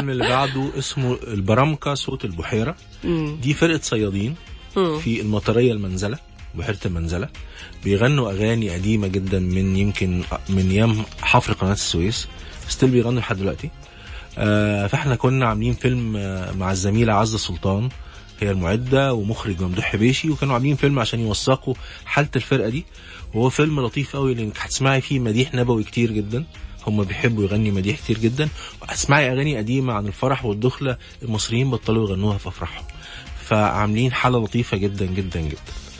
الفيلم اللي بعده اسمه البرامكة صوت البحيرة مم. دي فرقة صيادين مم. في المطرية المنزلة بحيرة المنزلة بيغنوا أغاني قديمة جدا من يمكن من أيام حفر قناة السويس ستيل بيغنوا لحد دلوقتي آه فاحنا كنا عاملين فيلم آه مع الزميلة عزة سلطان هي المعدة ومخرج ممدوح حبيشي وكانوا عاملين فيلم عشان يوثقوا حالة الفرقة دي وهو فيلم لطيف قوي لانك هتسمعي فيه مديح نبوي كتير جدا هم بيحبوا يغني مديح كتير جدا وهتسمعي اغاني قديمه عن الفرح والدخله المصريين بطلوا يغنوها في افراحهم فعاملين حاله لطيفه جدا جدا جدا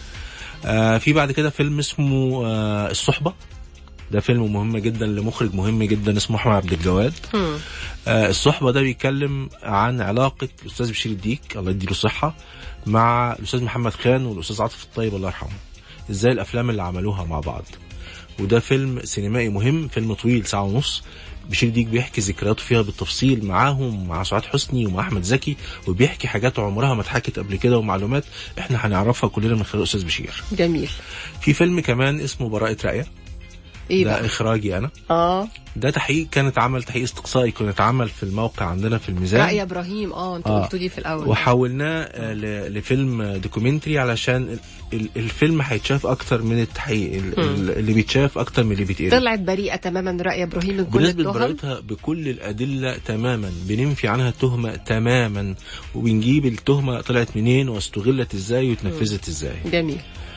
آه في بعد كده فيلم اسمه آه الصحبه ده فيلم مهم جدا لمخرج مهم جدا اسمه احمد عبد الجواد مم. آه الصحبه ده بيتكلم عن علاقه الاستاذ بشير الديك الله يديله الصحه مع الاستاذ محمد خان والاستاذ عاطف الطيب الله يرحمه ازاي الافلام اللي عملوها مع بعض وده فيلم سينمائي مهم فيلم طويل ساعه ونص بشير ديك بيحكي ذكرياته فيها بالتفصيل معاهم مع سعاد حسني ومع احمد زكي وبيحكي حاجات عمرها ما اتحكت قبل كده ومعلومات احنا هنعرفها كلنا من خلال الاستاذ بشير جميل في فيلم كمان اسمه براءة رأية ايه ده بقى اخراجي انا اه ده تحقيق كان اتعمل تحقيق استقصائي كان اتعمل في الموقع عندنا في الميزان رأي ابراهيم اه انت آه. قلتوا لي في الاول وحولناه آه، ل- لفيلم دوكيومنتري علشان ال- ال- الفيلم هيتشاف اكتر من التحقيق ال- ال- اللي بيتشاف اكتر من اللي بيتقري طلعت بريئه تماما رأي ابراهيم من كل بنسبة التهم براءتها بكل الأدلة تماما بننفي عنها التهمة تماما وبنجيب التهمة طلعت منين واستغلت ازاي واتنفذت ازاي جميل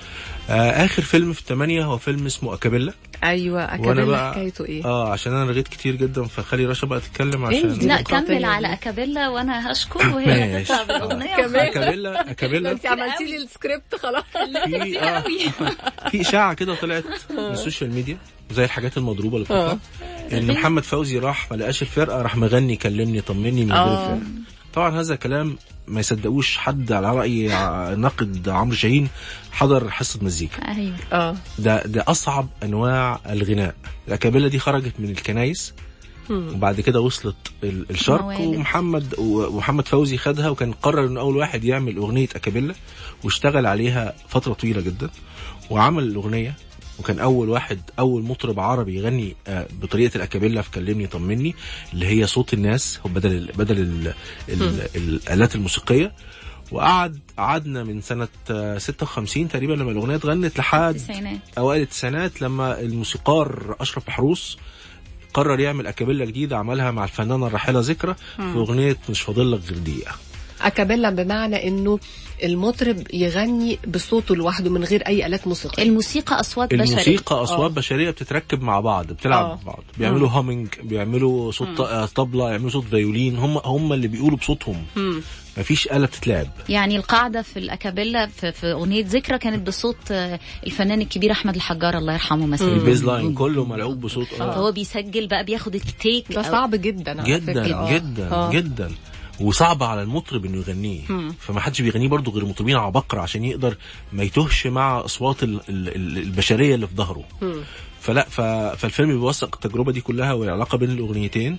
آه آخر فيلم في الثمانية هو فيلم اسمه أكابيلا ايوه وأنا اكابيلا بقى- حكايته ايه اه عشان أنا رغيت كتير جدا فخلي رشا بقى تتكلم إيه عشان دي؟ لا ديمقراطية كمل على دي. اكابيلا وانا هشكر وهي ماشي. هتطلع بالاغنيه كمان. أكابيلا أكابيلا انت عملتي لي السكريبت خلاص في آه في اشاعه كده طلعت من السوشيال ميديا زي الحاجات المضروبه اللي آه. بتطلع ان محمد فوزي راح ما لقاش الفرقه راح مغني كلمني طمني من غير آه. الفرقه طبعا هذا كلام ما يصدقوش حد على راي ع- ناقد عمرو شاهين حضر حصه مزيكا ايوه اه ده ده اصعب انواع الغناء الاكابيلا دي خرجت من الكنايس وبعد كده وصلت ال- الشرق موالد. ومحمد ومحمد فوزي خدها وكان قرر انه اول واحد يعمل اغنيه اكابيلا واشتغل عليها فتره طويله جدا وعمل الاغنيه وكان اول واحد اول مطرب عربي يغني آه، بطريقه الاكابيلا في كلمني طمني اللي هي صوت الناس هو بدل ال بدل ال ال الالات الموسيقيه وقعد قعدنا من سنه آه، 56 تقريبا لما الاغنيه اتغنت لحد التسعينات اوائل التسعينات لما الموسيقار اشرف محروس قرر يعمل اكابيلا جديده عملها مع الفنانه الراحله ذكرى في اغنيه مش فاضل لك غير دقيقه اكابيلا بمعنى انه المطرب يغني بصوته لوحده من غير اي الات موسيقيه الموسيقى اصوات بشريه الموسيقى اصوات آه. بشريه بتتركب مع بعض بتلعب آه. مع بعض بيعملوا هامينج بيعملوا صوت ط- آه، طبله يعملوا صوت فيولين هم هم اللي بيقولوا بصوتهم مم. مفيش آلة بتتلعب يعني القاعده في الاكابيلا في, في اغنيه ذكرى كانت بصوت آه، الفنان الكبير احمد الحجار الله يرحمه مثلا البيز لاين كله ملعوب بصوت آه. فهو بيسجل بقى بياخد التيك ده أو- صعب جدا على جدا فكرة. آه. جدا آه. جدا وصعب على المطرب انه يغنيه فما حدش بيغنيه برضه غير مطربين عباقرة عشان يقدر ما يتوهش مع اصوات ال- ال- ال- البشريه اللي في ظهره مم. فلا ف... فالفيلم بيوثق التجربه دي كلها والعلاقه بين الاغنيتين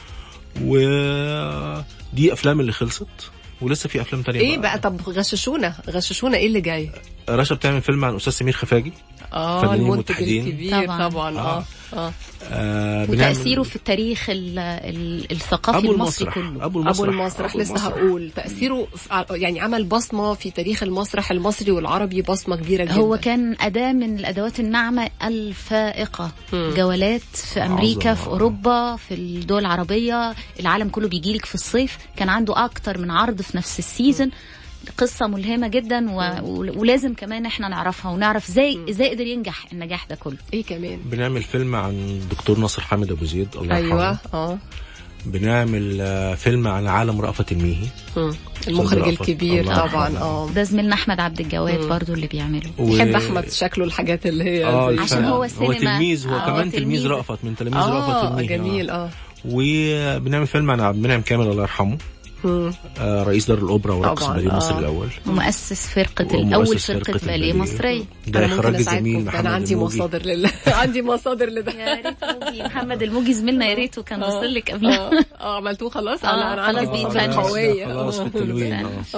ودي افلام اللي خلصت ولسه في افلام تانية ايه بقى طب غششونا غششونا ايه اللي جاي رشا بتعمل فيلم عن استاذ سمير خفاجي اه فنانين المنتج متحدين. الكبير طبعاً. طبعا, اه اه آه بنعمل- وتاثيره في التاريخ ال- ال- الثقافي ابو المصري المسرح كله ابو ابو المسرح المسرح لسه المسرح. هقول تاثيره في- يعني عمل بصمه في تاريخ المسرح المصري والعربي بصمه كبيره جدا هو كان أداة من الأدوات الناعمة الفائقة مم. جولات في أمريكا عظمة. في أوروبا في الدول العربية العالم كله بيجيلك في الصيف كان عنده أكتر من عرض في نفس السيزون قصة ملهمة جدا و... و- ولازم كمان احنا نعرفها ونعرف ازاي ازاي قدر ينجح النجاح ده كله ايه كمان بنعمل فيلم عن الدكتور ناصر حامد ابو زيد الله يرحمه ايوه اه بنعمل آه، فيلم عن عالم رأفت الميهي مم. المخرج رأفت. الكبير الله طبعا يرحمه. اه ده زميلنا أحمد عبد الجواد مم. برضو اللي بيعمله و- يحب احمد شكله الحاجات اللي هي اه زي- عشان الفن. هو هو السينما. تلميذ هو آه، كمان تلميذ. تلميذ رأفت من تلاميذ رأفت اه الميهي جميل آه. اه وبنعمل فيلم عن عبد المنعم كامل الله يرحمه مم. آه رئيس دار الأوبرا ورقص طبعاً، باليه آه. مصر الأول ومؤسس فرقة ومؤسس الأول فرقة فرقة باليه الباليه. مصرية ده أنا ممكن إخراج أساعدكم، الزميل ده محمد انا عندي الموجي. مصادر لله عندي مصادر لده يا ريت موجي محمد الموجي زميلنا يا ريته كان وصل لك قبلها اه اه عملتوه خلاص آه، انا انا عندي خلاص مصادر بيتفنش. قويه خلاص في التلوين آه.